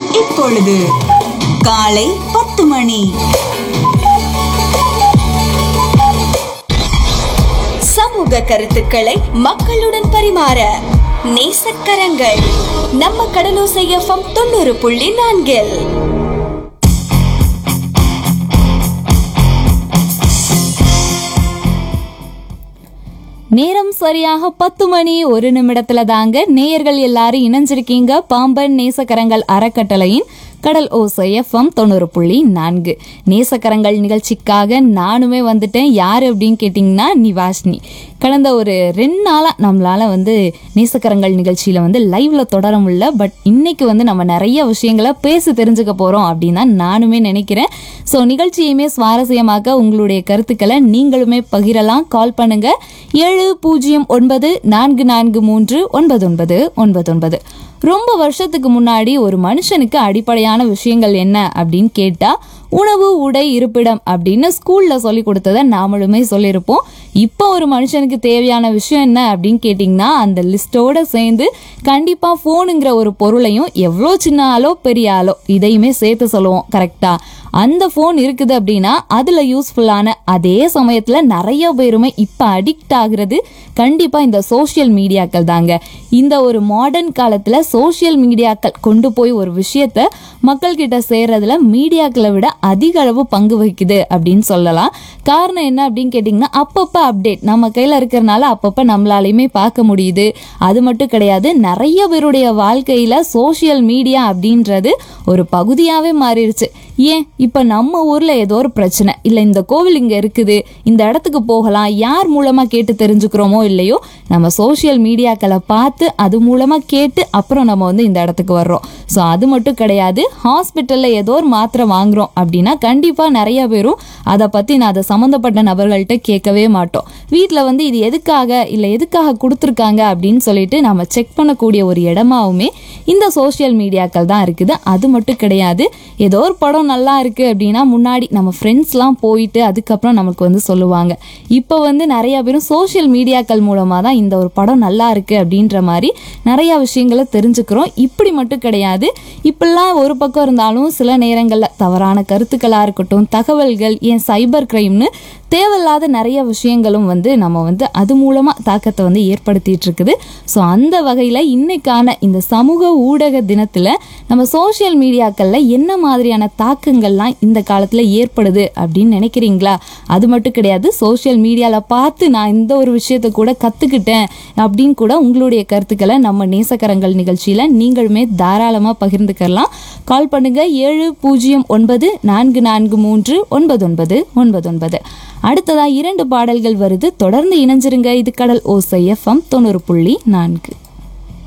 இப்பொழுது காலை பத்து மணி சமூக கருத்துக்களை மக்களுடன் பரிமாற நேசக்கரங்கள் நம்ம கடலோசை எஃப்எம் தொண்ணூறு புள்ளி நான்கில் நேரம் சரியாக பத்து மணி ஒரு நிமிடத்துல தாங்க நேயர்கள் எல்லாரும் இணைஞ்சிருக்கீங்க பாம்பன் நேசக்கரங்கள் அறக்கட்டளையின் கடல் ஓசை எஃப்எம் தொண்ணூறு புள்ளி நான்கு நேசக்கரங்கள் நிகழ்ச்சிக்காக நானுமே வந்துட்டேன் யார் அப்படின்னு கேட்டிங்கன்னா நிவாஷினி கடந்த ஒரு ரெண்டு நாளாக நம்மளால வந்து நேசக்கரங்கள் நிகழ்ச்சியில் வந்து லைவ்ல தொடர முடியல பட் இன்னைக்கு வந்து நம்ம நிறைய விஷயங்களை பேசி தெரிஞ்சுக்க போகிறோம் அப்படின்னு தான் நானுமே நினைக்கிறேன் ஸோ நிகழ்ச்சியுமே சுவாரஸ்யமாக்க உங்களுடைய கருத்துக்களை நீங்களுமே பகிரலாம் கால் பண்ணுங்க ஏழு பூஜ்ஜியம் ஒன்பது நான்கு நான்கு மூன்று ஒன்பது ஒன்பது ஒன்பது ஒன்பது ரொம்ப வருஷத்துக்கு முன்னாடி ஒரு மனுஷனுக்கு அடிப்படையான விஷயங்கள் என்ன அப்படின்னு கேட்டா உணவு உடை இருப்பிடம் அப்படின்னு ஸ்கூல்ல சொல்லி கொடுத்ததை நாமளுமே சொல்லியிருப்போம் இப்போ ஒரு மனுஷனுக்கு தேவையான விஷயம் என்ன அப்படின்னு கேட்டிங்கன்னா அந்த லிஸ்டோட சேர்ந்து கண்டிப்பா ஃபோனுங்கிற ஒரு பொருளையும் எவ்வளோ சின்ன ஆளோ பெரிய ஆளோ இதையுமே சேர்த்து சொல்லுவோம் கரெக்டா அந்த ஃபோன் இருக்குது அப்படின்னா அதுல யூஸ்ஃபுல்லான அதே சமயத்துல நிறைய பேருமே இப்ப அடிக்ட் ஆகுறது கண்டிப்பா இந்த சோஷியல் மீடியாக்கள் தாங்க இந்த ஒரு மாடர்ன் காலத்துல சோஷியல் மீடியாக்கள் கொண்டு போய் ஒரு விஷயத்த மக்கள் கிட்ட சேர்றதுல மீடியாக்களை விட அதிக அளவு பங்கு வகிக்குது அப்படின்னு சொல்லலாம் காரணம் என்ன அப்படின்னு கேட்டிங்கன்னா அப்பப்ப அப்டேட் நம்ம கையில இருக்கிறனால அப்பப்ப நம்மளாலையுமே பார்க்க முடியுது அது மட்டும் கிடையாது நிறைய பேருடைய வாழ்க்கையில சோஷியல் மீடியா அப்படின்றது ஒரு பகுதியாவே மாறிடுச்சு ஏன் இப்ப நம்ம ஊர்ல ஏதோ ஒரு பிரச்சனை இல்ல இந்த கோவில் இங்க இருக்குது இந்த இடத்துக்கு போகலாம் யார் மூலமா கேட்டு தெரிஞ்சுக்கிறோமோ இல்லையோ நம்ம சோஷியல் மீடியாக்களை பார்த்து அது மூலமா கேட்டு அப்புறம் நம்ம வந்து இந்த இடத்துக்கு வர்றோம் ஸோ அது மட்டும் கிடையாது ஹாஸ்பிட்டல்ல ஏதோ ஒரு மாத்திரை வாங்குறோம் அப்படின்னா கண்டிப்பா நிறைய பேரும் அதை பத்தி நான் அதை சம்மந்தப்பட்ட நபர்கள்ட்ட கேட்கவே மாட்டோம் வீட்டில் வந்து இது எதுக்காக இல்லை எதுக்காக கொடுத்துருக்காங்க அப்படின்னு சொல்லிட்டு நம்ம செக் பண்ணக்கூடிய ஒரு இடமாவுமே இந்த சோஷியல் மீடியாக்கள் தான் இருக்குது அது மட்டும் கிடையாது ஏதோ ஒரு படம் நல்லா இருக்கு அப்படின்னா முன்னாடி நம்ம ஃப்ரெண்ட்ஸ்லாம் போயிட்டு அதுக்கப்புறம் நமக்கு வந்து சொல்லுவாங்க இப்போ வந்து நிறைய பேரும் சோஷியல் மீடியாக்கள் மூலமாக தான் இந்த ஒரு படம் நல்லா இருக்கு அப்படின்ற மாதிரி நிறைய விஷயங்களை தெரிஞ்சுக்கிறோம் இப்படி மட்டும் கிடையாது இப்பெல்லாம் ஒரு பக்கம் இருந்தாலும் சில நேரங்களில் தவறான கருத்துக்களாக இருக்கட்டும் தகவல்கள் ஏன் சைபர் கிரைம்னு தேவையில்லாத நிறைய விஷயங்களும் வந்து நம்ம வந்து அது மூலமாக தாக்கத்தை வந்து ஏற்படுத்திட்டு இருக்குது ஸோ அந்த வகையில் இன்னைக்கான இந்த சமூக ஊடக தினத்தில் நம்ம சோஷியல் மீடியாக்களில் என்ன மாதிரியான தாக்கங்கள்லாம் இந்த காலத்தில் ஏற்படுது அப்படின்னு நினைக்கிறீங்களா அது மட்டும் கிடையாது சோஷியல் மீடியாவில் பார்த்து நான் இந்த ஒரு விஷயத்தை கூட கற்றுக்கிட்டேன் அப்படின்னு கூட உங்களுடைய கருத்துக்களை நம்ம நேசக்கரங்கள் நிகழ்ச்சியில் நீங்களுமே தாராளமாக பகிர்ந்துக்கலாம் கால் பண்ணுங்க ஏழு பூஜ்ஜியம் ஒன்பது நான்கு நான்கு மூன்று ஒன்பது ஒன்பது ஒன்பது ஒன்பது அடுத்ததா இரண்டு பாடல்கள் வருது தொடர்ந்து இணைஞ்சிருங்க இது கடல் ஓசை எஃப்எம் தொண்ணூறு புள்ளி நான்கு